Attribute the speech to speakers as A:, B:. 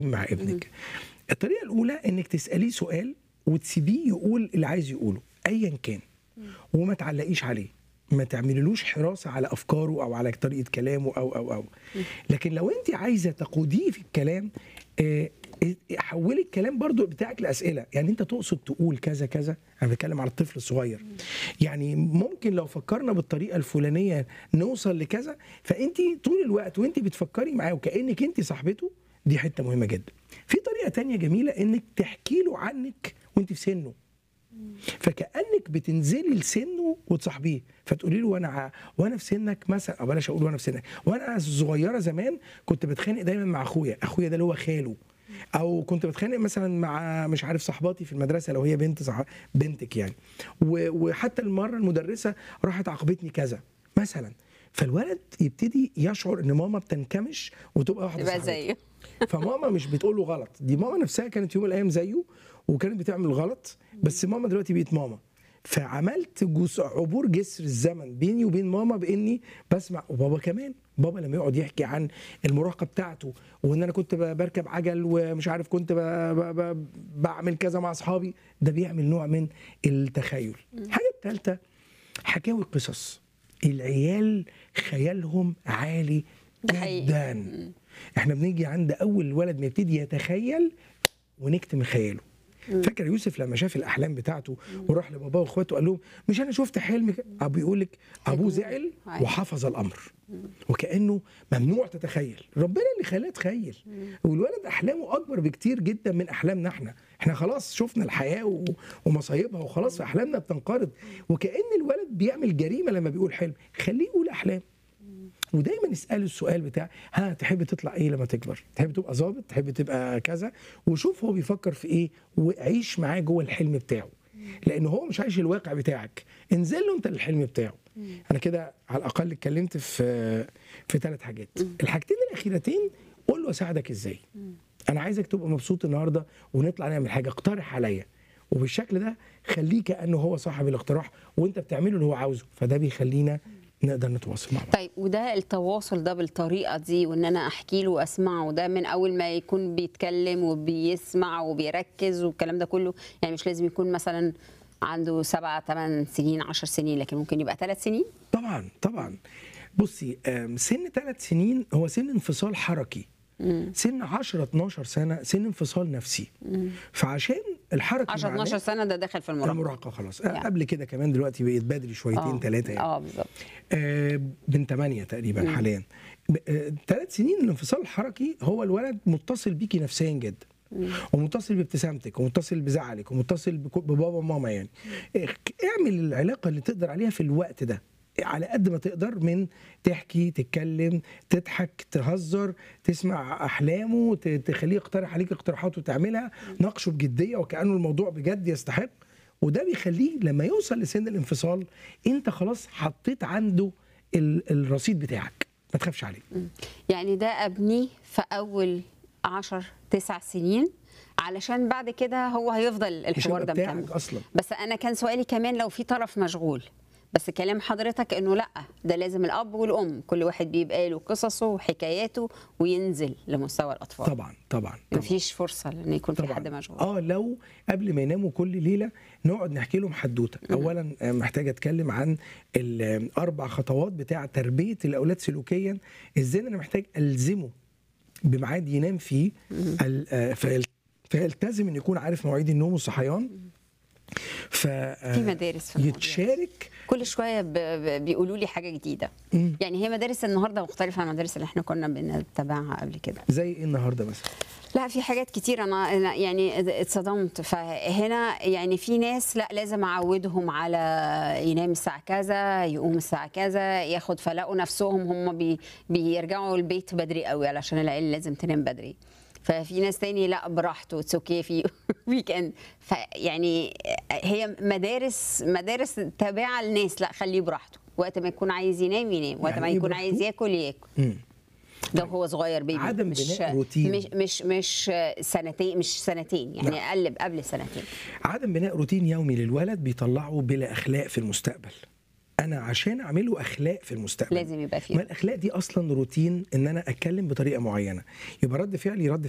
A: مع ابنك الطريقه الاولى انك تساليه سؤال وتسيبيه يقول اللي عايز يقوله ايا كان وما تعلقيش عليه ما تعمليلوش حراسه على افكاره او على طريقه كلامه او او او لكن لو انت عايزه تقوديه في الكلام آه، حولي الكلام برضو بتاعك لاسئله يعني انت تقصد تقول كذا كذا انا بتكلم على الطفل الصغير يعني ممكن لو فكرنا بالطريقه الفلانيه نوصل لكذا فانت طول الوقت وانت بتفكري معاه وكانك انت صاحبته دي حته مهمه جدا في طريقه تانية جميله انك تحكي له عنك وانت في سنه فكانك بتنزلي لسنه وتصاحبيه فتقولي له وانا ع- وانا في سنك مثلا او بلاش اقول وانا في سنك وانا صغيره زمان كنت بتخانق دايما مع اخويا اخويا ده اللي هو خاله او كنت بتخانق مثلا مع مش عارف صاحباتي في المدرسه لو هي بنت صح... بنتك يعني و... وحتى المره المدرسه راحت عاقبتني كذا مثلا فالولد يبتدي يشعر ان ماما بتنكمش وتبقى واحده
B: يبقى
A: صاحبته.
B: زيه
A: فماما مش بتقول له غلط دي ماما نفسها كانت يوم من الايام زيه وكانت بتعمل غلط بس ماما دلوقتي بقت ماما فعملت جس عبور جسر الزمن بيني وبين ماما باني بسمع وبابا كمان بابا لما يقعد يحكي عن المراهقه بتاعته وان انا كنت ب- بركب عجل ومش عارف كنت ب... ب... ب... بعمل كذا مع اصحابي ده بيعمل نوع من التخيل الحاجه الثالثه حكاوي قصص العيال خيالهم عالي
B: ده حقيقي.
A: جدا احنا بنيجي عند اول ولد ما يبتدي يتخيل ونكتم خياله فاكر يوسف لما شاف الاحلام بتاعته وراح لباباه واخواته قال لهم مش انا شفت حلم ك-" ابو يقول لك ابوه زعل
B: أيوة.
A: وحفظ الامر وكانه ممنوع تتخيل ربنا اللي خلاه يتخيل والولد احلامه اكبر بكتير جدا من احلامنا احنا احنا خلاص شفنا الحياه و- ومصايبها وخلاص فاحلامنا بتنقرض وكان الولد بيعمل جريمه لما بيقول حلم خليه يقول احلام ودايما اساله السؤال بتاع ها تحب تطلع ايه لما تكبر تحب تبقى ظابط تحب تبقى كذا وشوف هو بيفكر في ايه وعيش معاه جوه الحلم بتاعه لان هو مش عايش الواقع بتاعك انزل له انت للحلم بتاعه انا كده على الاقل اتكلمت في في ثلاث حاجات الحاجتين الاخيرتين قول له اساعدك ازاي انا عايزك تبقى مبسوط النهارده ونطلع نعمل حاجه اقترح عليا وبالشكل ده خليه كانه هو صاحب الاقتراح وانت بتعمله اللي هو عاوزه فده بيخلينا نقدر نتواصل مع بعض
B: طيب وده التواصل ده بالطريقه دي وان انا احكي له واسمعه ده من اول ما يكون بيتكلم وبيسمع وبيركز والكلام ده كله يعني مش لازم يكون مثلا عنده سبع ثمان سنين عشر سنين لكن ممكن يبقى ثلاث سنين
A: طبعا طبعا بصي آم، سن ثلاث سنين هو سن انفصال حركي سن 10 12 سنه سن انفصال نفسي فعشان الحركه
B: 10 12 سنه ده داخل في المراهقه
A: المراهقه خلاص
B: يعني.
A: قبل كده كمان دلوقتي بقيت بدري شويتين ثلاثه يعني
B: اه بالظبط
A: آه، بن 8 تقريبا حاليا ثلاث سنين الانفصال الحركي هو الولد متصل بيكي نفسيا جدا ومتصل بابتسامتك ومتصل بزعلك ومتصل بكو- ببابا وماما يعني إيه، اعمل العلاقه اللي تقدر عليها في الوقت ده على قد ما تقدر من تحكي تتكلم تضحك تهزر تسمع احلامه ت- تخليه يقترح عليك اقتراحات وتعملها ناقشه بجديه وكانه الموضوع بجد يستحق وده بيخليه لما يوصل لسن الانفصال انت خلاص حطيت عنده ال- الرصيد بتاعك ما تخافش عليه
B: يعني ده ابنيه في اول 10 9 سنين علشان بعد كده هو هيفضل
A: مش
B: الحوار
A: هيبقى
B: ده
A: بتاعك
B: مكمل
A: اصلا
B: بس انا كان سؤالي كمان لو في طرف مشغول بس كلام حضرتك انه لا ده لازم الاب والام كل واحد بيبقى له قصصه وحكاياته وينزل لمستوى الاطفال
A: طبعا طبعا طبعا
B: مفيش فرصه ان يكون في
A: طبعا
B: حد مشغول
A: اه لو قبل ما يناموا كل ليله نقعد نحكي لهم حدوته اولا آه، محتاج اتكلم عن الاربع خطوات بتاع تربيه الاولاد سلوكيا ازاي انا محتاج الزمه بميعاد ينام فيه ال- آه، فيل- فيلتزم ان يكون عارف مواعيد النوم والصحيان ف آه،
B: في مدارس في الموضوع.
A: يتشارك
B: كل شويه ب... ب... بيقولوا لي حاجه جديده
A: مم.
B: يعني هي مدارس النهارده مختلفه عن المدارس اللي احنا كنا بنتابعها قبل كده
A: زي ايه النهارده مثلا
B: لا في حاجات كتير انا أنا يعني اتصدمت فهنا يعني في ناس لا لازم اعودهم على ينام الساعه كذا يقوم الساعه كذا ياخد فلاقوا نفسهم هم بي بيرجعوا البيت بدري قوي علشان العيال لازم تنام بدري ففي ناس تاني لا براحته اتس اوكي في ويكند فيعني هي مدارس مدارس تابعه للناس لا خليه براحته وقت ما يكون عايز ينام ينام وقت
A: يعني
B: ما
A: إيه
B: يكون
A: براحته؟
B: عايز ياكل ياكل
A: مم.
B: ده هو صغير بيبي
A: عدم
B: مش
A: بناء روتين.
B: مش مش مش سنتين مش سنتين يعني
A: نعم.
B: اقل قبل سنتين
A: عدم بناء روتين يومي للولد بيطلعه بلا اخلاق في المستقبل انا عشان اعمله اخلاق في المستقبل
B: لازم يبقى فيه
A: ما الاخلاق دي اصلا روتين ان انا اتكلم بطريقه معينه يبقى رد فعلي رد